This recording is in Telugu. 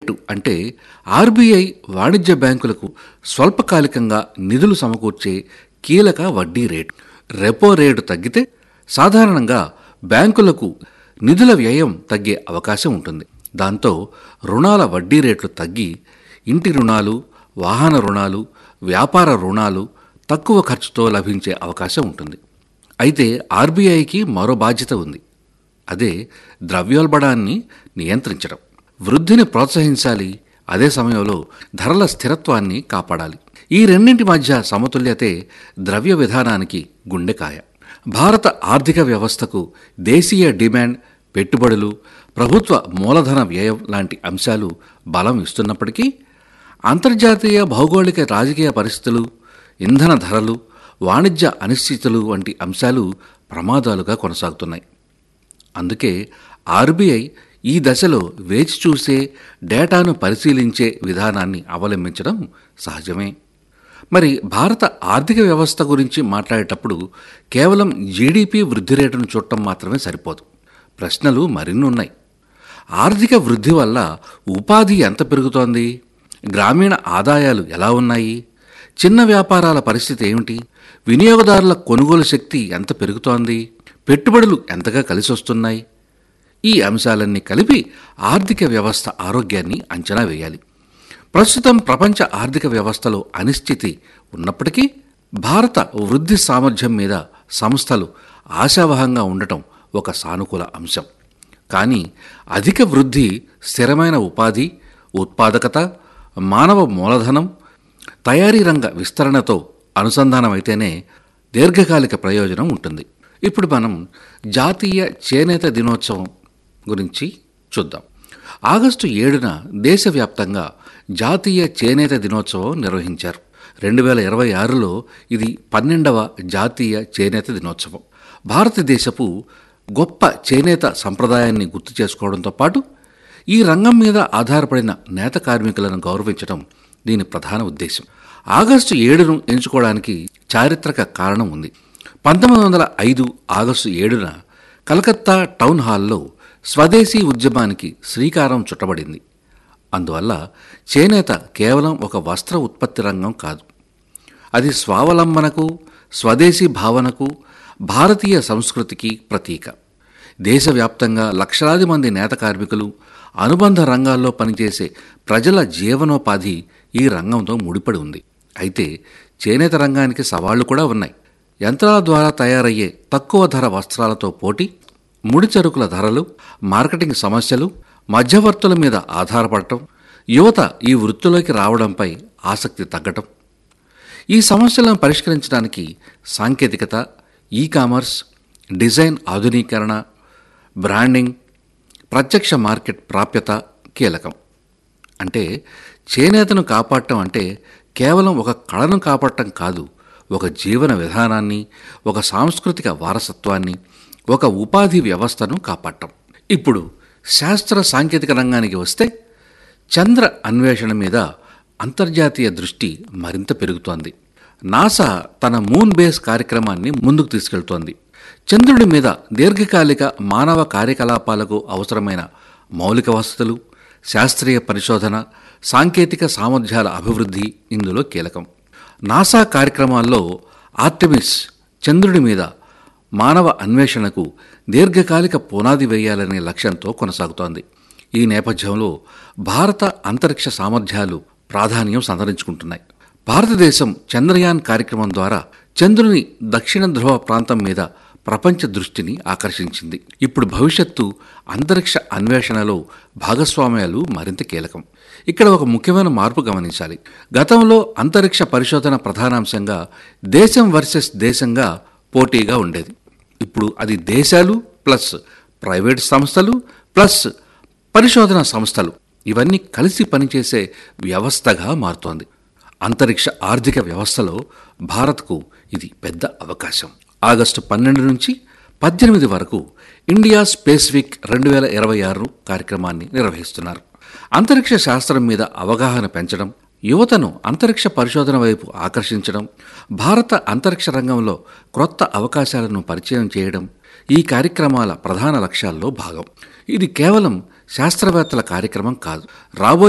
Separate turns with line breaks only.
రేటు అంటే ఆర్బీఐ వాణిజ్య బ్యాంకులకు స్వల్పకాలికంగా నిధులు సమకూర్చే కీలక వడ్డీ రేటు రెపో రేటు తగ్గితే సాధారణంగా బ్యాంకులకు నిధుల వ్యయం తగ్గే అవకాశం ఉంటుంది దాంతో రుణాల వడ్డీ రేట్లు తగ్గి ఇంటి రుణాలు వాహన రుణాలు వ్యాపార రుణాలు తక్కువ ఖర్చుతో లభించే అవకాశం ఉంటుంది అయితే ఆర్బీఐకి మరో బాధ్యత ఉంది అదే ద్రవ్యోల్బణాన్ని నియంత్రించడం వృద్ధిని ప్రోత్సహించాలి అదే సమయంలో ధరల స్థిరత్వాన్ని కాపాడాలి ఈ రెండింటి మధ్య సమతుల్యతే ద్రవ్య విధానానికి గుండెకాయ భారత ఆర్థిక వ్యవస్థకు దేశీయ డిమాండ్ పెట్టుబడులు ప్రభుత్వ మూలధన వ్యయం లాంటి అంశాలు బలం ఇస్తున్నప్పటికీ అంతర్జాతీయ భౌగోళిక రాజకీయ పరిస్థితులు ఇంధన ధరలు వాణిజ్య అనిశ్చితులు వంటి అంశాలు ప్రమాదాలుగా కొనసాగుతున్నాయి అందుకే ఆర్బీఐ ఈ దశలో వేచి చూసే డేటాను పరిశీలించే విధానాన్ని అవలంబించడం సహజమే మరి భారత ఆర్థిక వ్యవస్థ గురించి మాట్లాడేటప్పుడు కేవలం జీడిపి వృద్ధి రేటును చూడటం మాత్రమే సరిపోదు ప్రశ్నలు మరిన్ని ఉన్నాయి ఆర్థిక వృద్ధి వల్ల ఉపాధి ఎంత పెరుగుతోంది గ్రామీణ ఆదాయాలు ఎలా ఉన్నాయి చిన్న వ్యాపారాల పరిస్థితి ఏమిటి వినియోగదారుల కొనుగోలు శక్తి ఎంత పెరుగుతోంది పెట్టుబడులు ఎంతగా కలిసి వస్తున్నాయి ఈ అంశాలన్నీ కలిపి ఆర్థిక వ్యవస్థ ఆరోగ్యాన్ని అంచనా వేయాలి ప్రస్తుతం ప్రపంచ ఆర్థిక వ్యవస్థలో అనిశ్చితి ఉన్నప్పటికీ భారత వృద్ధి సామర్థ్యం మీద సంస్థలు ఆశావహంగా ఉండటం ఒక సానుకూల అంశం కానీ అధిక వృద్ధి స్థిరమైన ఉపాధి ఉత్పాదకత మానవ మూలధనం తయారీ రంగ విస్తరణతో అనుసంధానమైతేనే దీర్ఘకాలిక ప్రయోజనం ఉంటుంది ఇప్పుడు మనం జాతీయ చేనేత దినోత్సవం గురించి చూద్దాం ఆగస్టు ఏడున దేశవ్యాప్తంగా జాతీయ చేనేత దినోత్సవం నిర్వహించారు రెండు వేల ఇరవై ఆరులో ఇది పన్నెండవ జాతీయ చేనేత దినోత్సవం భారతదేశపు గొప్ప చేనేత సంప్రదాయాన్ని గుర్తు చేసుకోవడంతో పాటు ఈ రంగం మీద ఆధారపడిన నేత కార్మికులను గౌరవించడం దీని ప్రధాన ఉద్దేశం ఆగస్టు ఏడును ఎంచుకోవడానికి చారిత్రక కారణం ఉంది పంతొమ్మిది వందల ఐదు ఆగస్టు ఏడున కలకత్తా టౌన్ హాల్లో స్వదేశీ ఉద్యమానికి శ్రీకారం చుట్టబడింది అందువల్ల చేనేత కేవలం ఒక వస్త్ర ఉత్పత్తి రంగం కాదు అది స్వావలంబనకు స్వదేశీ భావనకు భారతీయ సంస్కృతికి ప్రతీక దేశవ్యాప్తంగా లక్షలాది మంది నేత కార్మికులు అనుబంధ రంగాల్లో పనిచేసే ప్రజల జీవనోపాధి ఈ రంగంతో ముడిపడి ఉంది అయితే చేనేత రంగానికి సవాళ్లు కూడా ఉన్నాయి యంత్రాల ద్వారా తయారయ్యే తక్కువ ధర వస్త్రాలతో పోటీ ముడిచరుకుల ధరలు మార్కెటింగ్ సమస్యలు మధ్యవర్తుల మీద ఆధారపడటం యువత ఈ వృత్తిలోకి రావడంపై ఆసక్తి తగ్గటం ఈ సమస్యలను పరిష్కరించడానికి సాంకేతికత ఈ కామర్స్ డిజైన్ ఆధునీకరణ బ్రాండింగ్ ప్రత్యక్ష మార్కెట్ ప్రాప్యత కీలకం అంటే చేనేతను కాపాడటం అంటే కేవలం ఒక కళను కాపాడటం కాదు ఒక జీవన విధానాన్ని ఒక సాంస్కృతిక వారసత్వాన్ని ఒక ఉపాధి వ్యవస్థను కాపాడటం ఇప్పుడు శాస్త్ర సాంకేతిక రంగానికి వస్తే చంద్ర అన్వేషణ మీద అంతర్జాతీయ దృష్టి మరింత పెరుగుతోంది నాసా తన మూన్ బేస్ కార్యక్రమాన్ని ముందుకు తీసుకెళ్తోంది చంద్రుడి మీద దీర్ఘకాలిక మానవ కార్యకలాపాలకు అవసరమైన మౌలిక వసతులు శాస్త్రీయ పరిశోధన సాంకేతిక సామర్థ్యాల అభివృద్ధి ఇందులో కీలకం నాసా కార్యక్రమాల్లో ఆర్టెమిస్ చంద్రుడి మీద మానవ అన్వేషణకు దీర్ఘకాలిక పునాది వేయాలనే లక్ష్యంతో కొనసాగుతోంది ఈ నేపథ్యంలో భారత అంతరిక్ష సామర్థ్యాలు ప్రాధాన్యం సంతరించుకుంటున్నాయి భారతదేశం చంద్రయాన్ కార్యక్రమం ద్వారా చంద్రుని దక్షిణ ధ్రువ ప్రాంతం మీద ప్రపంచ దృష్టిని ఆకర్షించింది ఇప్పుడు భవిష్యత్తు అంతరిక్ష అన్వేషణలో భాగస్వామ్యాలు మరింత కీలకం ఇక్కడ ఒక ముఖ్యమైన మార్పు గమనించాలి గతంలో అంతరిక్ష పరిశోధన ప్రధానాంశంగా దేశం వర్సెస్ దేశంగా పోటీగా ఉండేది ఇప్పుడు అది దేశాలు ప్లస్ ప్రైవేట్ సంస్థలు ప్లస్ పరిశోధన సంస్థలు ఇవన్నీ కలిసి పనిచేసే వ్యవస్థగా మారుతోంది అంతరిక్ష ఆర్థిక వ్యవస్థలో భారత్కు ఇది పెద్ద అవకాశం ఆగస్టు పన్నెండు నుంచి పద్దెనిమిది వరకు ఇండియా స్పేస్ వీక్ రెండు వేల ఇరవై ఆరు కార్యక్రమాన్ని నిర్వహిస్తున్నారు అంతరిక్ష శాస్త్రం మీద అవగాహన పెంచడం యువతను అంతరిక్ష పరిశోధన వైపు ఆకర్షించడం భారత అంతరిక్ష రంగంలో క్రొత్త అవకాశాలను పరిచయం చేయడం ఈ కార్యక్రమాల ప్రధాన లక్ష్యాల్లో భాగం ఇది కేవలం శాస్త్రవేత్తల కార్యక్రమం కాదు రాబోయే